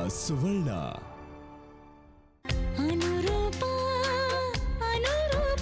ಸುವರ್ಣ Anuroopa Anuroopa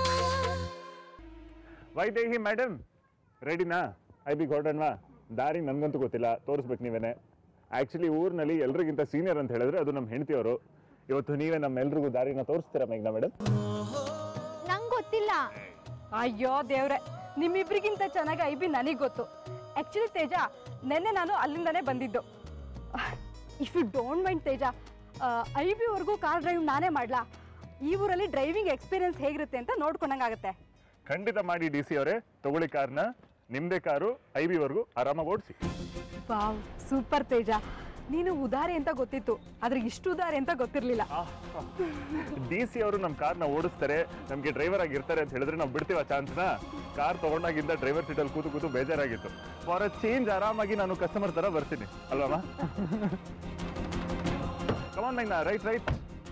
Vaidehi madam ರೆಡಿನಾ I B ಹೊರಡೋಣವಾ ದಾರಿ ನನ್ಗಂತೂ ಗೊತ್ತಿಲ್ಲ ತೋರಿಸ್ಬೇಕು ನೀವೇನೆ ಆ್ಯಕ್ಚುಲಿ ಊರಿನಲ್ಲಿ ಎಲ್ರಿಗಿಂತ ಸೀನಿಯರ್ ಅಂತ ಹೇಳಿದ್ರೆ ಅದು ನಮ್ಮ ಹೆಂಡತಿಯವರು ಇವತ್ತು ನೀವೇ ನಮ್ಮೆಲ್ರಿಗೂ ದಾರಿನ ತೋರಿಸ್ತೀರಾ ಮೇಘ್ನಾ ಮೇಡಮ್ ನಂಗೆ ಗೊತ್ತಿಲ್ಲ ಅಯ್ಯೋ ದೇವ್ರೆ ನಿಮ್ಮಿಬ್ರಿಗಿಂತ ಚೆನ್ನಾಗಿ ಐ ಬಿ ನನಗೆ ಗೊತ್ತು ಆ್ಯಕ್ಚುಲಿ ತೇಜ ನೆನ್ನೆ ನಾನು ಅಲ್ಲಿಂದನೇ ಬಂದಿದ್ದು if you don't mind Teja I ಬಿವರೆಗೂ ಕಾರ್ ಡ್ರೈವ್ ನಾನೇ ಮಾಡ್ಲಾ ಈ ಊರಲ್ಲಿ ಡ್ರೈವಿಂಗ್ ಎಕ್ಸ್ಪೀರಿಯನ್ಸ್ ಹೇಗಿರುತ್ತೆ ಅಂತ ನೋಡ್ಕೊಂಡಂಗಾಗತ್ತೆ ಖಂಡಿತ ಮಾಡಿ ಡಿ ಸಿ ಅವರೇ ತಗೊಳ್ಳಿ ಕಾರ್ನ ನಿಮ್ಮದೇ ಕಾರು ಐ ಬಿವರೆಗೂ ಆರಾಮಾಗಿ ಓಡಿಸಿ ವಾವ್ ಸೂಪರ್ ತೇಜ ನೀನು ಉದಾರಿ ಅಂತ ಗೊತ್ತಿತ್ತು ಆದ್ರೆ ಇಷ್ಟು ಉದಾರಿ ಅಂತ ಗೊತ್ತಿರಲಿಲ್ಲ ಡಿ ಸಿ ಅವರು ನಮ್ಮ ಕಾರ್ನ ಓಡಿಸ್ತಾರೆ ನಮಗೆ ಡ್ರೈವರ್ ಆಗಿ ಇರ್ತಾರೆ ಅಂತ ಹೇಳಿದ್ರೆ ನಾವು ಬಿಡ್ತೀವ ಚಾನ್ಸ್ನ ಕಾರ್ ತಗೊಂಡಾಗಿಂದ ಡ್ರೈವರ್ ಸೀಟಲ್ಲಿ ಕೂತು ಕೂತು ಬೇಜಾರಾಗಿತ್ತು ಫಾರ್ ಅ ಚೇಂಜ್ ಆರಾಮಾಗಿ ನಾನು ಕಸ್ಟಮರ್ ತರ ಬರ್ತೀನಿ ಅಲ್ವಮ್ಮ ಕಮಾನ್ ನೈನಾ ರೈಟ್ ರೈಟ್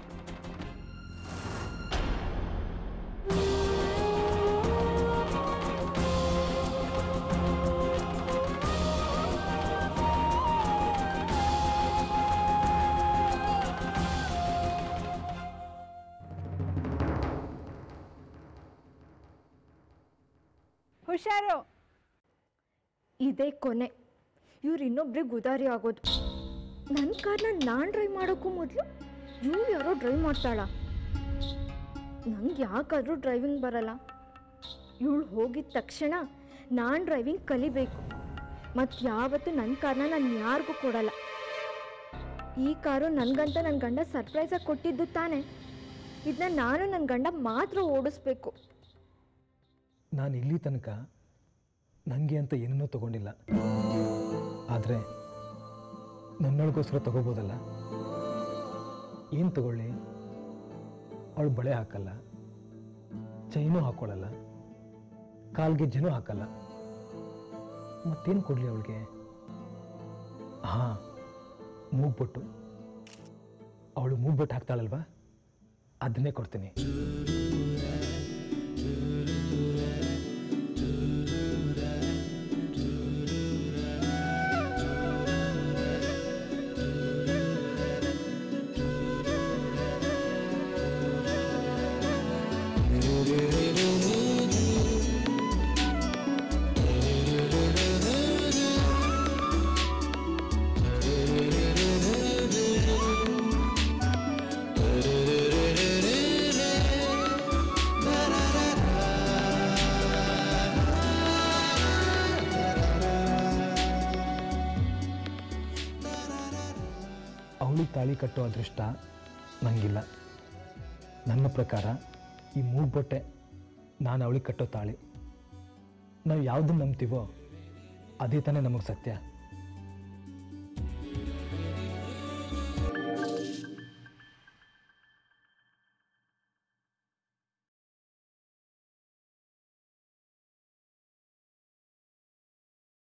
ಹುಷಾರು ಇದೇ ಕೊನೆ ಇವ್ರು ಇನ್ನೊಬ್ರಿಗೆ ಉದಾರಿ ಆಗೋದು ನನ್ನ ಕಾರ್ನ ನಾನು ಡ್ರೈವ್ ಮಾಡೋಕ್ಕೂ ಮೊದಲು ಇವ್ರು ಯಾರೋ ಡ್ರೈವ್ ಮಾಡ್ತಾಳ ನಂಗೆ ಯಾಕಾದರೂ ಡ್ರೈವಿಂಗ್ ಬರಲ್ಲ ಇವಳು ಹೋಗಿದ ತಕ್ಷಣ ನಾನು ಡ್ರೈವಿಂಗ್ ಕಲಿಬೇಕು ಮತ್ತು ಯಾವತ್ತೂ ನನ್ನ ಕಾರ್ನ ನಾನು ಯಾರಿಗೂ ಕೊಡಲ್ಲ ಈ ಕಾರು ನನಗಂತ ನನ್ನ ಗಂಡ ಸರ್ಪ್ರೈಸಾಗಿ ಕೊಟ್ಟಿದ್ದು ತಾನೇ ಇದನ್ನ ನಾನು ನನ್ನ ಗಂಡ ಮಾತ್ರ ಓಡಿಸ್ಬೇಕು ನಾನು ಇಲ್ಲಿ ತನಕ ನನಗೆ ಅಂತ ಏನನ್ನೂ ತಗೊಂಡಿಲ್ಲ ಆದರೆ ನನ್ನೊಳಗೋಸ್ಕರ ತಗೋಬೋದಲ್ಲ ಏನು ತಗೊಳ್ಳಿ ಅವಳು ಬಳೆ ಹಾಕಲ್ಲ ಚೈನು ಹಾಕೊಳ್ಳಲ್ಲ ಕಾಲ್ಗೆ ಜನು ಹಾಕಲ್ಲ ಮತ್ತೇನು ಕೊಡಲಿ ಅವಳಿಗೆ ಹಾಂ ಮೂಗ್ಬೊಟ್ಟು ಅವಳು ಮೂಗ್ಬೊಟ್ಟು ಹಾಕ್ತಾಳಲ್ವಾ ಅದನ್ನೇ ಕೊಡ್ತೀನಿ ಅವಳಿಗೆ ತಾಳಿ ಕಟ್ಟೋ ಅದೃಷ್ಟ ನನಗಿಲ್ಲ ನನ್ನ ಪ್ರಕಾರ ಈ ಮೂಗ್ಬೊಟ್ಟೆ ನಾನು ಅವಳಿಗೆ ಕಟ್ಟೋ ತಾಳಿ ನಾವು ಯಾವುದನ್ನು ನಂಬ್ತೀವೋ ಅದೇ ತಾನೇ ನಮಗೆ ಸತ್ಯ